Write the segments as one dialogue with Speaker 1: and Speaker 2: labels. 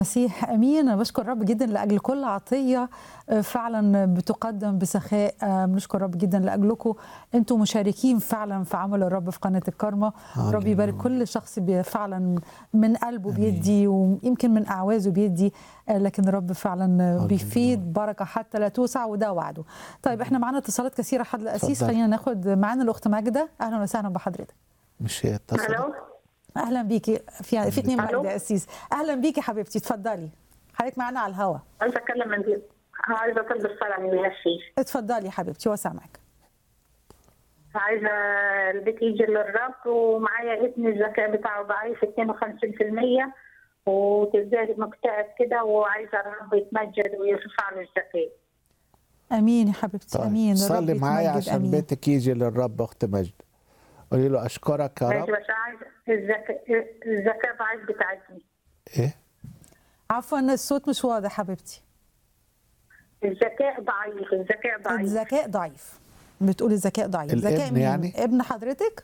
Speaker 1: مسيح امين انا بشكر رب جدا لاجل كل عطيه آه، فعلا بتقدم بسخاء آه، بنشكر رب جدا لاجلكم انتم مشاركين فعلا في عمل الرب في قناه الكرمه رب يبارك كل شخص بي- فعلا من قلبه بيدي ويمكن من اعوازه بيدي آه، لكن الرب فعلا بيفيد بركه حتى لا توسع وده وعده طيب احنا معانا اتصالات كثيره حد الاسيس
Speaker 2: اتفضل.
Speaker 1: خلينا ناخد معانا الاخت ماجده اهلا وسهلا بحضرتك
Speaker 2: مش هي اتصلت
Speaker 3: الو
Speaker 1: اهلا بيكي في في اثنين
Speaker 3: ألو.
Speaker 1: ماجده اسيس اهلا بيكي حبيبتي اتفضلي حضرتك معانا على الهوا
Speaker 3: عايزه اتكلم من دي عايزه اطلب الصلاه من الشيخ
Speaker 1: اتفضلي يا حبيبتي وسامعك
Speaker 3: عايزه البيت يجي للرب ومعايا ابني الذكاء بتاعه ضعيف 52% وتزداد مكتئب كده وعايزه الرب يتمجد ويرفع له الذكاء
Speaker 1: امين يا حبيبتي
Speaker 2: طيب
Speaker 1: امين الرب
Speaker 2: صلي معايا
Speaker 1: يتمجد،
Speaker 2: عشان
Speaker 1: امين
Speaker 2: بيتك يجي للرب اخت مجد قولي له اشكرك يا
Speaker 3: ماشي
Speaker 2: رب
Speaker 3: بس عايزه الذكاء الذكاء ضعيف بتاعتي
Speaker 2: ايه
Speaker 1: عفوا الصوت مش واضح حبيبتي
Speaker 3: الذكاء ضعيف الذكاء ضعيف
Speaker 1: الذكاء ضعيف بتقولي الذكاء ضعيف
Speaker 2: الابن
Speaker 1: ذكاء مين
Speaker 2: يعني؟
Speaker 1: ابن حضرتك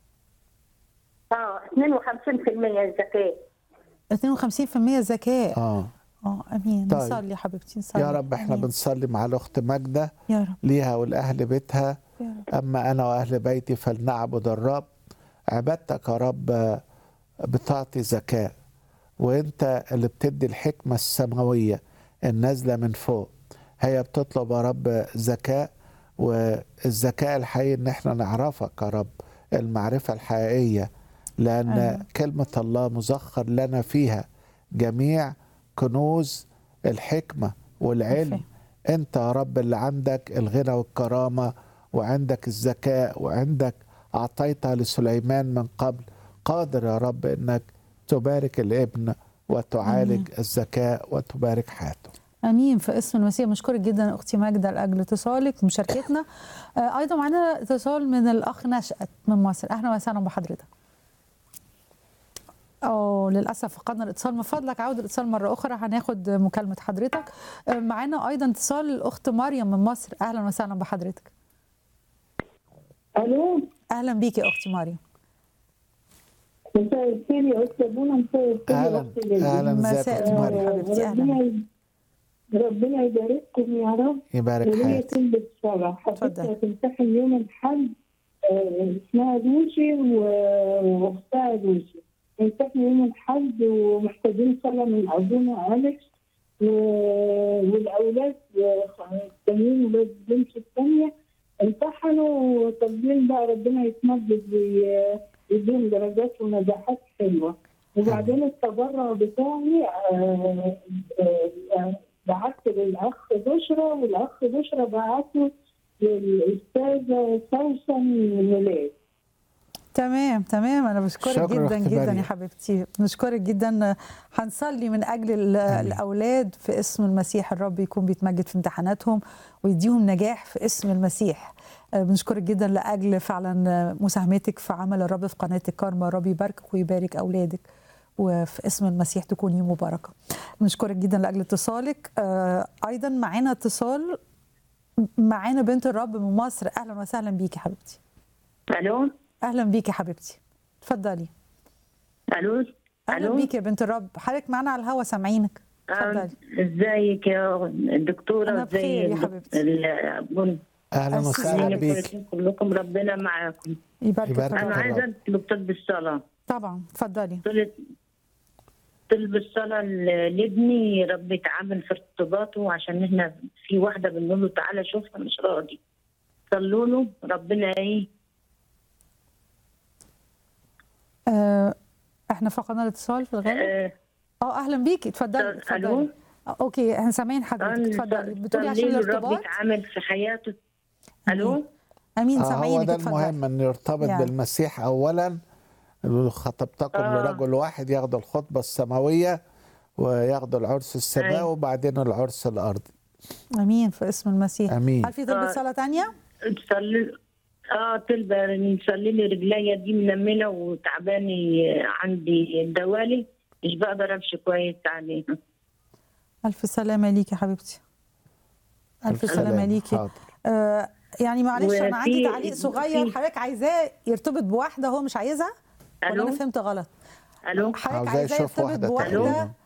Speaker 3: اه 52% الذكاء
Speaker 1: 52% ذكاء
Speaker 2: اه
Speaker 1: اه امين
Speaker 2: طيب.
Speaker 1: نصلي يا حبيبتي نصلي
Speaker 2: يا رب احنا
Speaker 1: آمين.
Speaker 2: بنصلي مع الاخت ماجده
Speaker 1: يا رب
Speaker 2: ليها ولاهل بيتها
Speaker 1: يا رب
Speaker 2: اما انا واهل بيتي فلنعبد الرب عبادتك يا رب بتعطي ذكاء وانت اللي بتدي الحكمه السماويه النازله من فوق هي بتطلب يا رب ذكاء والذكاء الحقيقي ان احنا نعرفك يا رب المعرفه الحقيقيه لان
Speaker 1: أيوة.
Speaker 2: كلمه الله مزخر لنا فيها جميع كنوز الحكمه والعلم
Speaker 1: الفهم.
Speaker 2: انت يا رب اللي عندك الغنى والكرامه وعندك الذكاء وعندك اعطيتها لسليمان من قبل قادر يا رب انك تبارك الابن وتعالج الذكاء وتبارك حياته
Speaker 1: امين في اسم المسيح مشكورة جدا اختي ماجده لاجل اتصالك ومشاركتنا آه ايضا معانا اتصال من الاخ نشأت من مصر اهلا وسهلا بحضرتك اه للاسف فقدنا الاتصال من فضلك عود الاتصال مره اخرى هناخد مكالمه حضرتك آه، معانا ايضا اتصال الاخت مريم من مصر اهلا وسهلا بحضرتك
Speaker 4: الو
Speaker 1: اهلا بيكي يا اختي مريم
Speaker 4: مساء الخير يا استاذ بونا مساء الخير يا
Speaker 2: اهلا
Speaker 4: أخت ليلى.
Speaker 2: اهلا ازيك
Speaker 1: مساء
Speaker 2: يا أخت
Speaker 1: النور.
Speaker 2: مريم
Speaker 1: حبيبتي، أهلا.
Speaker 4: ربنا ي- ربنا يبارككم يا رب
Speaker 2: يبارك
Speaker 4: وليا
Speaker 2: حياتك
Speaker 4: كل الصلاة
Speaker 1: اتفضل.
Speaker 4: حبيبتي هتمتحن يوم الحد آه، اسمها روشي و- واختها روشي امتحن يوم الحد ومحتاجين صلاة من أبونا أليكس و- والأولاد آه، التانيين ولاد بنتي الثانية امتحنوا وطالبين بقى ربنا يتمجد وي- ويديهم درجات ونجاحات حلوة وبعدين التبرع بتاعي آه، آه، بعت للأخ بشرى والأخ بشرى بعته للأستاذة سوسن ميلاد
Speaker 1: تمام تمام انا بشكرك
Speaker 2: شكرا
Speaker 1: جدا
Speaker 2: أخت
Speaker 1: جدا يا
Speaker 2: مريم.
Speaker 1: حبيبتي بنشكرك جدا هنصلي من اجل ال- الاولاد في اسم المسيح الرب يكون بيتمجد في امتحاناتهم ويديهم نجاح في اسم المسيح آه، بنشكرك جدا لاجل فعلا آه، مساهمتك في عمل الرب في قناه الكارما الرب يباركك ويبارك اولادك وفي اسم المسيح تكوني مباركه بنشكرك جدا لاجل اتصالك آه، ايضا معانا اتصال معانا بنت الرب من مصر اهلا وسهلا بيكي حبيبتي
Speaker 3: الو
Speaker 1: اهلا بيكي حبيبتي اتفضلي
Speaker 3: الو
Speaker 1: اهلا
Speaker 3: الو
Speaker 1: بيكي يا بنت الرب حضرتك معانا على الهوا سامعينك
Speaker 3: آه،
Speaker 1: اتفضلي
Speaker 3: ازيك يا الدكتوره
Speaker 1: أنا بخير يا
Speaker 3: ازي
Speaker 1: حبيبتي.
Speaker 3: البن
Speaker 2: اهلا
Speaker 1: أسيس
Speaker 2: وسهلا
Speaker 1: عليك.
Speaker 2: بيك
Speaker 3: كلكم ربنا معاكم
Speaker 1: يبارك
Speaker 2: يبارك
Speaker 1: فيك.
Speaker 3: انا
Speaker 2: طبعا.
Speaker 3: عايزه اطلب طلب الصلاه
Speaker 1: طبعا اتفضلي
Speaker 3: طلب طلب الصلاه ل- لابني رب يتعامل في ارتباطه عشان احنا في واحده بنقول له تعالى شوفها مش راضي صلوا له ربنا ايه
Speaker 1: آه احنا فقدنا الاتصال في الغالب
Speaker 3: آه،
Speaker 1: اه اهلا بيكي اتفضلي
Speaker 3: ألو؟
Speaker 1: اتفضلي آه، اوكي احنا سامعين حضرتك اتفضلي بتقولي عشان
Speaker 3: صلي له رب
Speaker 1: الارتباط
Speaker 3: يتعامل في حياته الو
Speaker 1: امين
Speaker 2: آه هو
Speaker 1: سامعينك
Speaker 2: ده
Speaker 1: اتفضلي
Speaker 2: المهم ان يرتبط
Speaker 1: يعني.
Speaker 2: بالمسيح اولا خطبتكم
Speaker 3: آه.
Speaker 2: لرجل واحد ياخدوا الخطبه السماويه وياخدوا العرس السماوي
Speaker 3: أيوة.
Speaker 2: وبعدين العرس الارضي
Speaker 1: امين في اسم المسيح
Speaker 2: امين
Speaker 1: هل في طلبة
Speaker 3: آه.
Speaker 1: صلاة تانية؟
Speaker 3: تصلي اه طلبة نصلي لي رجليا دي منملة وتعباني عندي دوالي مش بقدر امشي كويس عليها
Speaker 1: ألف سلامة ليكي يا حبيبتي ألف سلامة ليكي
Speaker 2: حاضر
Speaker 1: آه يعني معلش انا
Speaker 3: وفي-
Speaker 1: عندي تعليق صغير
Speaker 3: في-
Speaker 1: حضرتك عايزاه يرتبط بواحده هو مش عايزها ولا
Speaker 3: ألو؟
Speaker 1: انا فهمت غلط
Speaker 3: الو
Speaker 1: حضرتك
Speaker 2: عاوزاه
Speaker 1: عايزاه
Speaker 2: يشوف
Speaker 1: يرتبط
Speaker 2: واحدة
Speaker 1: بواحده
Speaker 2: تقريباً.